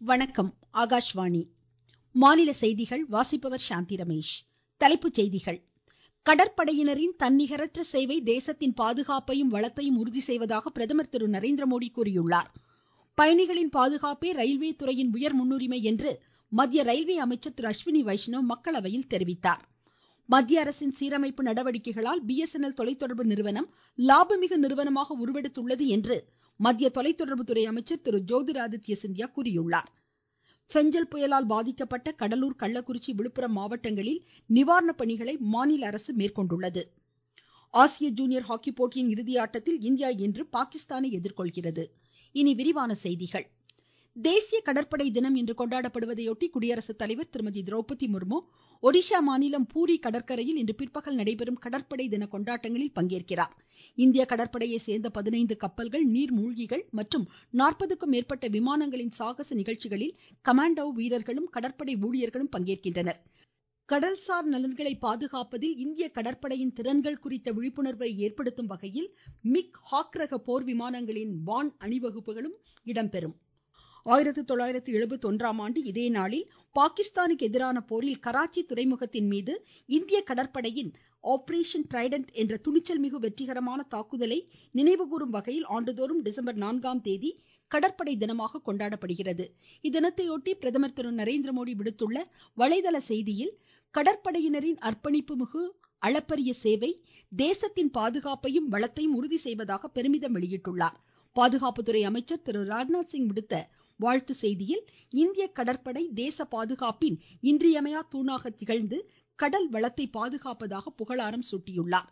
வணக்கம் ஆகாஷ்வாணி மாநில செய்திகள் வாசிப்பவர் சாந்தி ரமேஷ் தலைப்புச் செய்திகள் கடற்படையினரின் தன்னிகரற்ற சேவை தேசத்தின் பாதுகாப்பையும் வளத்தையும் உறுதி செய்வதாக பிரதமர் திரு நரேந்திரமோடி கூறியுள்ளார் பயணிகளின் பாதுகாப்பே ரயில்வே துறையின் உயர் முன்னுரிமை என்று மத்திய ரயில்வே அமைச்சர் திரு அஸ்வினி வைஷ்ணவ் மக்களவையில் தெரிவித்தார் மத்திய அரசின் சீரமைப்பு நடவடிக்கைகளால் பிஎஸ்என்எல் தொலைத்தொடர்பு நிறுவனம் லாபமிகு நிறுவனமாக உருவெடுத்துள்ளது என்று மத்திய தொலைத்தொடர்புத்துறை அமைச்சர் திரு ஜோதிராதித்ய சிந்தியா கூறியுள்ளார் பெஞ்சல் புயலால் பாதிக்கப்பட்ட கடலூர் கள்ளக்குறிச்சி விழுப்புரம் மாவட்டங்களில் நிவாரண பணிகளை மாநில அரசு மேற்கொண்டுள்ளது ஆசிய ஜூனியர் ஹாக்கி போட்டியின் இறுதி ஆட்டத்தில் இந்தியா இன்று பாகிஸ்தானை எதிர்கொள்கிறது இனி விரிவான செய்திகள் தேசிய கடற்படை தினம் இன்று கொண்டாடப்படுவதையொட்டி குடியரசுத் தலைவர் திருமதி திரௌபதி முர்மு ஒடிஷா மாநிலம் பூரி கடற்கரையில் இன்று பிற்பகல் நடைபெறும் கடற்படை தின கொண்டாட்டங்களில் பங்கேற்கிறார் இந்திய கடற்படையை சேர்ந்த பதினைந்து கப்பல்கள் நீர்மூழ்கிகள் மற்றும் நாற்பதுக்கும் மேற்பட்ட விமானங்களின் சாகச நிகழ்ச்சிகளில் கமாண்டோ வீரர்களும் கடற்படை ஊழியர்களும் பங்கேற்கின்றனர் கடல்சார் நலன்களை பாதுகாப்பதில் இந்திய கடற்படையின் திறன்கள் குறித்த விழிப்புணர்வை ஏற்படுத்தும் வகையில் மிக் ஹாக் ரக போர் விமானங்களின் வான் அணிவகுப்புகளும் இடம்பெறும் ஆயிரத்தி தொள்ளாயிரத்தி எழுபத்தி ஒன்றாம் ஆண்டு இதே நாளில் பாகிஸ்தானுக்கு எதிரான போரில் கராச்சி துறைமுகத்தின் மீது இந்திய கடற்படையின் ஆபரேஷன் ட்ரைடன்ட் என்ற துணிச்சல் மிகு வெற்றிகரமான தாக்குதலை நினைவுகூரும் வகையில் ஆண்டுதோறும் டிசம்பர் நான்காம் தேதி கடற்படை தினமாக கொண்டாடப்படுகிறது இத்தினத்தையொட்டி பிரதமர் திரு நரேந்திர மோடி விடுத்துள்ள வலைதள செய்தியில் கடற்படையினரின் அர்ப்பணிப்பு மிகு அளப்பரிய சேவை தேசத்தின் பாதுகாப்பையும் வளத்தையும் உறுதி செய்வதாக பெருமிதம் வெளியிட்டுள்ளார் பாதுகாப்புத்துறை அமைச்சர் திரு ராஜ்நாத் சிங் விடுத்த வாழ்த்து செய்தியில் இந்திய கடற்படை தேச பாதுகாப்பின் இன்றியமையா தூணாக திகழ்ந்து கடல் வளத்தை பாதுகாப்பதாக புகழாரம் சூட்டியுள்ளார்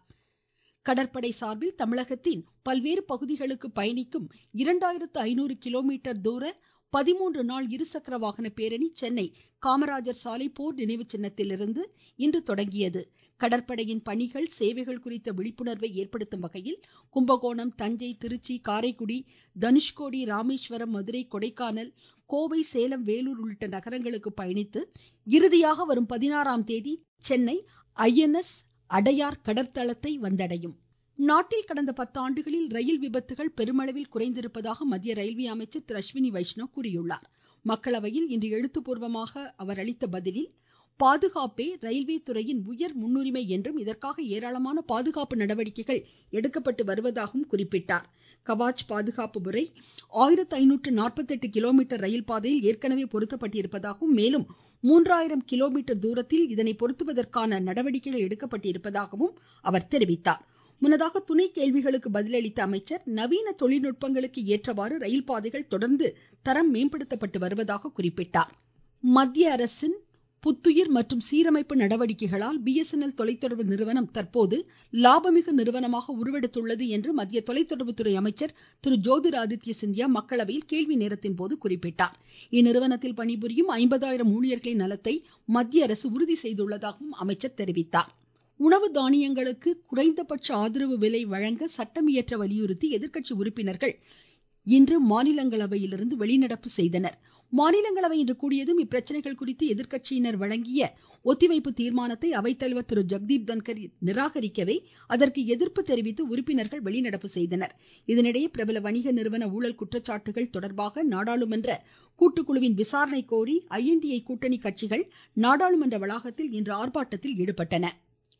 கடற்படை சார்பில் தமிழகத்தின் பல்வேறு பகுதிகளுக்கு பயணிக்கும் இரண்டாயிரத்து ஐநூறு கிலோமீட்டர் தூர பதிமூன்று நாள் இருசக்கர வாகன பேரணி சென்னை காமராஜர் சாலை போர் நினைவு சின்னத்திலிருந்து இன்று தொடங்கியது கடற்படையின் பணிகள் சேவைகள் குறித்த விழிப்புணர்வை ஏற்படுத்தும் வகையில் கும்பகோணம் தஞ்சை திருச்சி காரைக்குடி தனுஷ்கோடி ராமேஸ்வரம் மதுரை கொடைக்கானல் கோவை சேலம் வேலூர் உள்ளிட்ட நகரங்களுக்கு பயணித்து இறுதியாக வரும் பதினாறாம் தேதி சென்னை ஐஎன்எஸ் அடையார் கடற்தளத்தை வந்தடையும் நாட்டில் கடந்த பத்தாண்டுகளில் ரயில் விபத்துகள் பெருமளவில் குறைந்திருப்பதாக மத்திய ரயில்வே அமைச்சர் திரு அஸ்வினி வைஷ்ணவ் கூறியுள்ளார் மக்களவையில் இன்று எழுத்துப்பூர்வமாக அவர் அளித்த பதிலில் பாதுகாப்பே ரயில்வே துறையின் உயர் முன்னுரிமை என்றும் இதற்காக ஏராளமான பாதுகாப்பு நடவடிக்கைகள் எடுக்கப்பட்டு வருவதாகவும் குறிப்பிட்டார் கவாச் பாதுகாப்பு முறை ஆயிரத்து ஐநூற்று நாற்பத்தி எட்டு கிலோமீட்டர் ரயில் பாதையில் ஏற்கனவே பொருத்தப்பட்டிருப்பதாகவும் மேலும் மூன்றாயிரம் கிலோமீட்டர் தூரத்தில் இதனை பொருத்துவதற்கான நடவடிக்கைகள் எடுக்கப்பட்டிருப்பதாகவும் அவர் தெரிவித்தார் முன்னதாக துணை கேள்விகளுக்கு பதிலளித்த அமைச்சர் நவீன தொழில்நுட்பங்களுக்கு ஏற்றவாறு ரயில் பாதைகள் தொடர்ந்து தரம் மேம்படுத்தப்பட்டு வருவதாக குறிப்பிட்டார் மத்திய அரசின் புத்துயிர் மற்றும் சீரமைப்பு நடவடிக்கைகளால் பிஎஸ்என்எல் தொலைத்தொடர்பு நிறுவனம் தற்போது லாபமிகு நிறுவனமாக உருவெடுத்துள்ளது என்று மத்திய தொலைத்தொடர்புத்துறை அமைச்சர் திரு ஜோதிராதித்ய சிந்தியா மக்களவையில் கேள்வி நேரத்தின் போது குறிப்பிட்டார் இந்நிறுவனத்தில் பணிபுரியும் ஐம்பதாயிரம் ஊழியர்களின் நலத்தை மத்திய அரசு உறுதி செய்துள்ளதாகவும் அமைச்சர் தெரிவித்தார் உணவு தானியங்களுக்கு குறைந்தபட்ச ஆதரவு விலை வழங்க சட்டம் இயற்ற வலியுறுத்தி எதிர்க்கட்சி உறுப்பினர்கள் இன்று மாநிலங்களவையிலிருந்து வெளிநடப்பு செய்தனர் மாநிலங்களவை இன்று கூடியதும் இப்பிரச்சனைகள் குறித்து எதிர்க்கட்சியினர் வழங்கிய ஒத்திவைப்பு தீர்மானத்தை அவைத்தலைவர் திரு ஜெக்தீப் தன்கர் நிராகரிக்கவே அதற்கு எதிர்ப்பு தெரிவித்து உறுப்பினர்கள் வெளிநடப்பு செய்தனர் இதனிடையே பிரபல வணிக நிறுவன ஊழல் குற்றச்சாட்டுகள் தொடர்பாக நாடாளுமன்ற கூட்டுக்குழுவின் விசாரணை கோரி ஐஎன்டிஐ கூட்டணி கட்சிகள் நாடாளுமன்ற வளாகத்தில் இன்று ஆர்ப்பாட்டத்தில் ஈடுபட்டன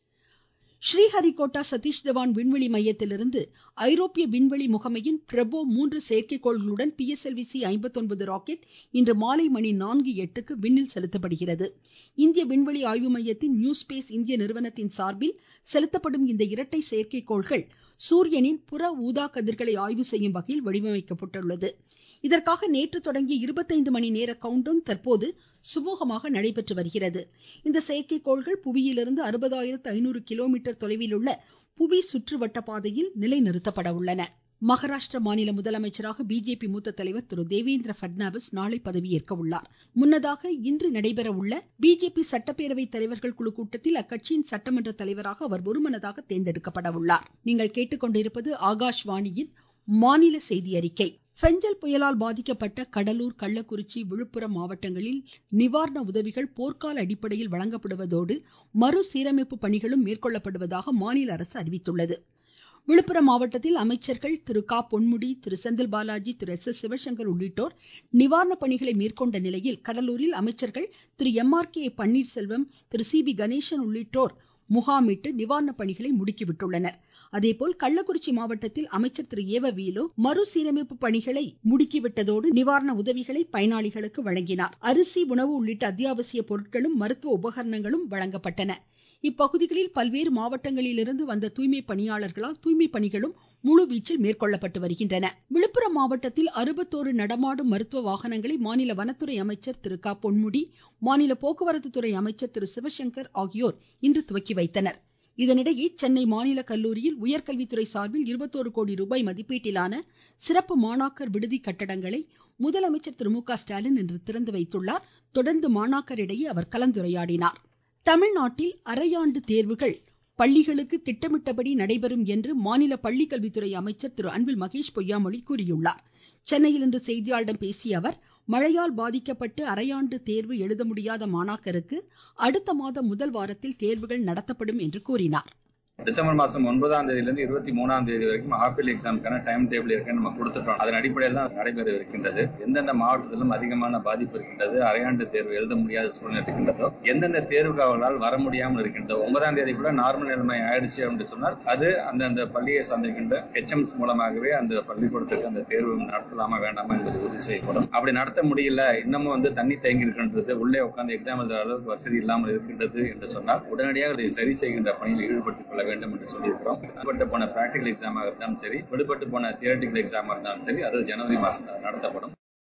ஸ்ரீஹரிகோட்டா சதீஷ் தவான் விண்வெளி மையத்திலிருந்து ஐரோப்பிய விண்வெளி முகமையின் பிரபோ மூன்று செயற்கைக்கோள்களுடன் பிஎஸ்எல்வி சி ஐம்பத்தொன்பது ராக்கெட் இன்று மாலை மணி நான்கு எட்டுக்கு விண்ணில் செலுத்தப்படுகிறது இந்திய விண்வெளி ஆய்வு மையத்தின் நியூ ஸ்பேஸ் இந்திய நிறுவனத்தின் சார்பில் செலுத்தப்படும் இந்த இரட்டை செயற்கைக்கோள்கள் சூரியனின் புற ஊதா கதிர்களை ஆய்வு செய்யும் வகையில் வடிவமைக்கப்பட்டுள்ளது இதற்காக நேற்று தொடங்கிய இருபத்தைந்து மணி நேர கவுண்டவுன் தற்போது சுமூகமாக நடைபெற்று வருகிறது இந்த செயற்கைக்கோள்கள் புவியிலிருந்து அறுபதாயிரத்து ஐநூறு கிலோமீட்டர் தொலைவில் உள்ள புவி சுற்றுவட்ட பாதையில் நிலைநிறுத்தப்பட உள்ளன மகாராஷ்டிர மாநில முதலமைச்சராக பிஜேபி மூத்த தலைவர் திரு தேவேந்திர பட்னாவிஸ் நாளை பதவியேற்க உள்ளார் முன்னதாக இன்று நடைபெற உள்ள பிஜேபி சட்டப்பேரவை தலைவர்கள் குழு கூட்டத்தில் அக்கட்சியின் சட்டமன்ற தலைவராக அவர் ஒருமனதாக தேர்ந்தெடுக்கப்பட உள்ளார் நீங்கள் கேட்டுக்கொண்டிருப்பது ஆகாஷ்வாணியின் மாநில செய்தி அறிக்கை பெஞ்சல் புயலால் பாதிக்கப்பட்ட கடலூர் கள்ளக்குறிச்சி விழுப்புரம் மாவட்டங்களில் நிவாரண உதவிகள் போர்க்கால அடிப்படையில் வழங்கப்படுவதோடு மறுசீரமைப்பு பணிகளும் மேற்கொள்ளப்படுவதாக மாநில அரசு அறிவித்துள்ளது விழுப்புரம் மாவட்டத்தில் அமைச்சர்கள் திரு க பொன்முடி திரு செந்தில் பாலாஜி திரு எஸ் எஸ் சிவசங்கர் உள்ளிட்டோர் நிவாரண பணிகளை மேற்கொண்ட நிலையில் கடலூரில் அமைச்சர்கள் திரு எம் ஆர் கே பன்னீர்செல்வம் திரு சி பி கணேசன் உள்ளிட்டோர் முகாமிட்டு நிவாரண பணிகளை முடுக்கிவிட்டுள்ளனர் அதேபோல் கள்ளக்குறிச்சி மாவட்டத்தில் அமைச்சர் திரு ஏவ வேலு மறுசீரமைப்பு பணிகளை முடுக்கிவிட்டதோடு நிவாரண உதவிகளை பயனாளிகளுக்கு வழங்கினார் அரிசி உணவு உள்ளிட்ட அத்தியாவசிய பொருட்களும் மருத்துவ உபகரணங்களும் வழங்கப்பட்டன இப்பகுதிகளில் பல்வேறு மாவட்டங்களிலிருந்து வந்த தூய்மை பணியாளர்களால் தூய்மை பணிகளும் முழுவீச்சில் மேற்கொள்ளப்பட்டு வருகின்றன விழுப்புரம் மாவட்டத்தில் அறுபத்தோரு நடமாடும் மருத்துவ வாகனங்களை மாநில வனத்துறை அமைச்சர் திரு க பொன்முடி மாநில போக்குவரத்து துறை அமைச்சர் திரு சிவசங்கர் ஆகியோர் இன்று துவக்கி வைத்தனர் இதனிடையே சென்னை மாநில கல்லூரியில் உயர்கல்வித்துறை சார்பில் இருபத்தோரு கோடி ரூபாய் மதிப்பீட்டிலான சிறப்பு மாணாக்கர் விடுதி கட்டடங்களை முதலமைச்சர் திரு மு க ஸ்டாலின் இன்று திறந்து வைத்துள்ளார் தொடர்ந்து மாணாக்கரிடையே அவர் கலந்துரையாடினார் தமிழ்நாட்டில் அரையாண்டு தேர்வுகள் பள்ளிகளுக்கு திட்டமிட்டபடி நடைபெறும் என்று மாநில பள்ளிக்கல்வித்துறை அமைச்சர் திரு அன்பில் மகேஷ் பொய்யாமொழி கூறியுள்ளார் சென்னையில் இன்று செய்தியாளர்களிடம் பேசிய அவர் மழையால் பாதிக்கப்பட்டு அரையாண்டு தேர்வு எழுத முடியாத மாணாக்கருக்கு அடுத்த மாதம் முதல் வாரத்தில் தேர்வுகள் நடத்தப்படும் என்று கூறினார் டிசம்பர் மாசம் ஒன்பதாம் தேதியிலிருந்து இருபத்தி மூணாம் தேதி வரைக்கும் ஹாஃபில் எக்ஸாமுக்கான டைம் டேபிள் இருக்குன்னு நம்ம கொடுத்துட்டோம் அதன் அடிப்படையில் தான் நடைபெற இருக்கின்றது எந்தெந்த மாவட்டத்திலும் அதிகமான பாதிப்பு இருக்கின்றது அரையாண்டு தேர்வு எழுத முடியாத சூழ்நிலை இருக்கின்றதோ எந்தெந்த தேர்வுகளால் வர முடியாமல் இருக்கின்றதோ ஒன்பதாம் தேதி கூட நார்மல் நிலைமை ஆயிடுச்சு அப்படின்னு சொன்னால் அது அந்தந்த பள்ளியை சந்திக்கின்ற ஹெச்எம்ஸ் மூலமாகவே அந்த பள்ளிக்கூடத்துக்கு அந்த தேர்வு நடத்தலாமா வேண்டாமா என்பது உறுதி செய்யப்படும் அப்படி நடத்த முடியல இன்னமும் வந்து தண்ணி தேங்கி இருக்கின்றது உள்ளே உட்கார்ந்து எக்ஸாம் எழுதுற அளவுக்கு வசதி இல்லாமல் இருக்கின்றது என்று சொன்னால் உடனடியாக அதை சரி செய்கின்ற பணியில் ஈடுபடுத்திக் கொள்ள வேண்டும் என்று சொல்லியிருக்கிறோம் விடுபட்டு போன பிராக்டிகல் எக்ஸாமாக இருந்தாலும் சரி விடுபட்டு போன தியரட்டிக்கல் எக்ஸாமாக இருந்தாலும் சரி அது ஜனவரி மாசம் நடத்தப்படும்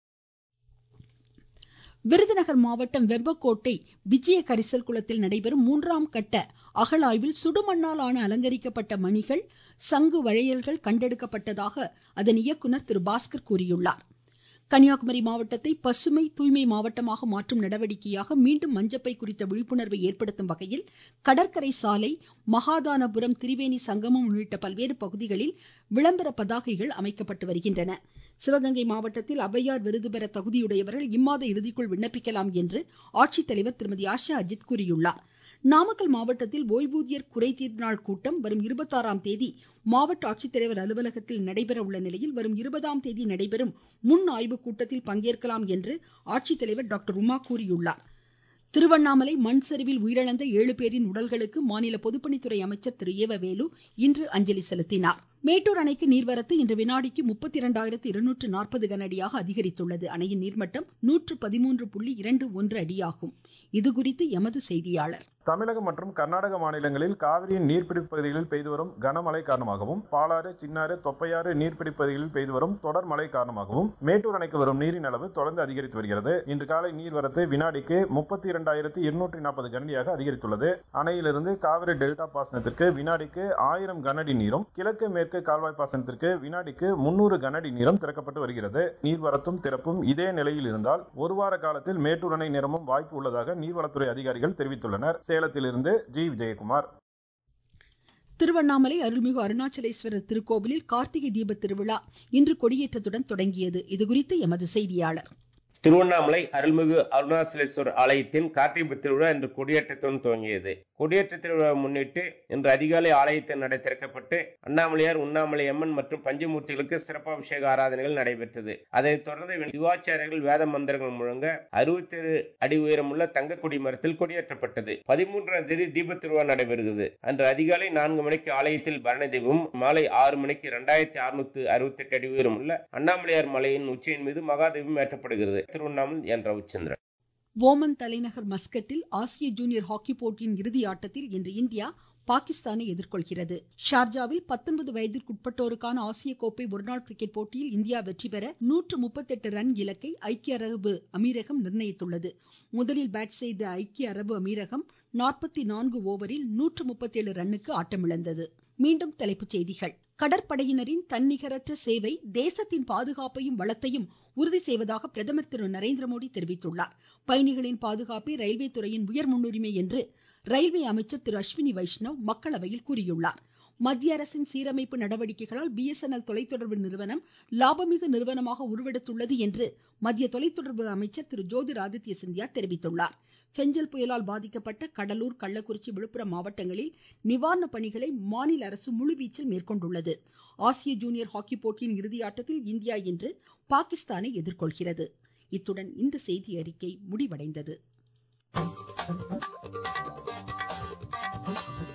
விருதுநகர் மாவட்டம் வெம்பக்கோட்டை விஜய கரிசல் குளத்தில் நடைபெறும் மூன்றாம் கட்ட அகழாய்வில் சுடுமண்ணால் ஆன அலங்கரிக்கப்பட்ட மணிகள் சங்கு வளையல்கள் கண்டெடுக்கப்பட்டதாக அதன் இயக்குநர் திரு பாஸ்கர் கூறியுள்ளார் கன்னியாகுமரி மாவட்டத்தை பசுமை தூய்மை மாவட்டமாக மாற்றும் நடவடிக்கையாக மீண்டும் மஞ்சப்பை குறித்த விழிப்புணர்வை ஏற்படுத்தும் வகையில் கடற்கரை சாலை மகாதானபுரம் திரிவேணி சங்கமம் உள்ளிட்ட பல்வேறு பகுதிகளில் விளம்பர பதாகைகள் அமைக்கப்பட்டு வருகின்றன சிவகங்கை மாவட்டத்தில் ஔவையார் விருது பெற தகுதியுடையவர்கள் இம்மாத இறுதிக்குள் விண்ணப்பிக்கலாம் என்று ஆட்சித்தலைவர் திருமதி ஆஷா அஜித் கூறியுள்ளார் நாமக்கல் மாவட்டத்தில் ஓய்வூதியர் குறைதீர் நாள் கூட்டம் வரும் இருபத்தாறாம் தேதி மாவட்ட ஆட்சித்தலைவர் அலுவலகத்தில் நடைபெற உள்ள நிலையில் வரும் இருபதாம் தேதி நடைபெறும் முன் ஆய்வு கூட்டத்தில் பங்கேற்கலாம் என்று ஆட்சித்தலைவர் டாக்டர் உமா கூறியுள்ளார் திருவண்ணாமலை மண் சரிவில் உயிரிழந்த ஏழு பேரின் உடல்களுக்கு மாநில பொதுப்பணித்துறை அமைச்சர் திரு ஏவ வேலு இன்று அஞ்சலி செலுத்தினார் மேட்டூர் அணைக்கு நீர்வரத்து இன்று வினாடிக்கு முப்பத்தி இரண்டாயிரத்து இருநூற்று நாற்பது கனஅடியாக அதிகரித்துள்ளது அணையின் நீர்மட்டம் நூற்று பதிமூன்று புள்ளி இரண்டு ஒன்று அடியாகும் இதுகுறித்து எமது செய்தியாளர் தமிழகம் மற்றும் கர்நாடக மாநிலங்களில் காவிரியின் நீர்பிடிப்பு பகுதிகளில் பெய்து வரும் கனமழை காரணமாகவும் பாலாறு சின்னாறு தொப்பையாறு நீர்பிடிப்பு பகுதிகளில் பெய்து வரும் தொடர் மழை காரணமாகவும் மேட்டூர் அணைக்கு வரும் நீரின் அளவு தொடர்ந்து அதிகரித்து வருகிறது இன்று காலை நீர்வரத்து வினாடிக்கு முப்பத்தி இரண்டாயிரத்தி இருநூற்றி நாற்பது கனடியாக அதிகரித்துள்ளது அணையிலிருந்து காவிரி டெல்டா பாசனத்திற்கு வினாடிக்கு ஆயிரம் கனஅடி நீரும் கிழக்கு மேற்கு கால்வாய் பாசனத்திற்கு வினாடிக்கு முன்னூறு கனஅடி நீரும் திறக்கப்பட்டு வருகிறது நீர்வரத்தும் திறப்பும் இதே நிலையில் இருந்தால் ஒரு வார காலத்தில் மேட்டூர் அணை நிரம்பும் வாய்ப்பு உள்ளதாக நீர்வளத்துறை அதிகாரிகள் தெரிவித்துள்ளனர் சேலத்திலிருந்து ஜி விஜயகுமார் திருவண்ணாமலை அருள்மிகு அருணாச்சலேஸ்வரர் திருக்கோவிலில் கார்த்திகை தீப திருவிழா இன்று கொடியேற்றத்துடன் தொடங்கியது இதுகுறித்து எமது செய்தியாளர் திருவண்ணாமலை அருள்மிகு அருணாச்சலேஸ்வரர் ஆலயத்தின் கார்த்திகை திருவிழா இன்று கொடியேற்றத்துடன் துவங்கியது கொடியேற்ற திருவிழா முன்னிட்டு இன்று அதிகாலை ஆலயத்தின் நடை திறக்கப்பட்டு அண்ணாமலையார் உண்ணாமலை அம்மன் மற்றும் பஞ்சமூர்த்திகளுக்கு சிறப்பாபிஷேக ஆராதனைகள் நடைபெற்றது அதைத் தொடர்ந்து சிவாச்சாரியர்கள் வேத மந்திரங்கள் முழங்க அறுபத்தி ஏழு அடி உயரமுள்ள தங்க கொடி மரத்தில் கொடியேற்றப்பட்டது பதிமூன்றாம் தேதி தீப திருவிழா நடைபெறுகிறது அன்று அதிகாலை நான்கு மணிக்கு ஆலயத்தில் பரண தீபம் மாலை ஆறு மணிக்கு இரண்டாயிரத்தி அறுநூத்தி அறுபத்தி எட்டு அடி உயரமுள்ள அண்ணாமலையார் மலையின் உச்சியின் மீது மகாதீபம் ஏற்றப்படுகிறது திருவண்ணாமலை என் ரவிச்சந்திரன் ஓமன் தலைநகர் மஸ்கட்டில் ஆசிய ஜூனியர் ஹாக்கி போட்டியின் இறுதி ஆட்டத்தில் இன்று இந்தியா பாகிஸ்தானை எதிர்கொள்கிறது ஷார்ஜாவில் பத்தொன்பது வயதிற்குட்பட்டோருக்கான ஆசிய கோப்பை ஒருநாள் கிரிக்கெட் போட்டியில் இந்தியா வெற்றி பெற நூற்று முப்பத்தெட்டு ரன் இலக்கை ஐக்கிய அரபு அமீரகம் நிர்ணயித்துள்ளது முதலில் பேட் செய்த ஐக்கிய அரபு அமீரகம் நாற்பத்தி நான்கு ஓவரில் நூற்று முப்பத்தேழு ரன்னுக்கு ஆட்டமிழந்தது மீண்டும் தலைப்புச் செய்திகள் கடற்படையினரின் தன்னிகரற்ற சேவை தேசத்தின் பாதுகாப்பையும் வளத்தையும் உறுதி செய்வதாக பிரதமர் திரு நரேந்திர மோடி தெரிவித்துள்ளார் பயணிகளின் பாதுகாப்பே ரயில்வே துறையின் உயர் முன்னுரிமை என்று ரயில்வே அமைச்சர் திரு அஸ்வினி வைஷ்ணவ் மக்களவையில் கூறியுள்ளார் மத்திய அரசின் சீரமைப்பு நடவடிக்கைகளால் பிஎஸ்என்எல் தொலைத்தொடர்பு நிறுவனம் லாபமிகு நிறுவனமாக உருவெடுத்துள்ளது என்று மத்திய தொலைத்தொடர்பு அமைச்சர் திரு ஜோதிர் ஆதித்ய சிந்தியா தெரிவித்துள்ளார் பெஞ்சல் புயலால் பாதிக்கப்பட்ட கடலூர் கள்ளக்குறிச்சி விழுப்புரம் மாவட்டங்களில் நிவாரண பணிகளை மாநில அரசு முழுவீச்சில் மேற்கொண்டுள்ளது ஆசிய ஜூனியர் ஹாக்கி போட்டியின் இறுதியாட்டத்தில் இந்தியா இன்று பாகிஸ்தானை எதிர்கொள்கிறது இத்துடன் இந்த செய்தி அறிக்கை முடிவடைந்தது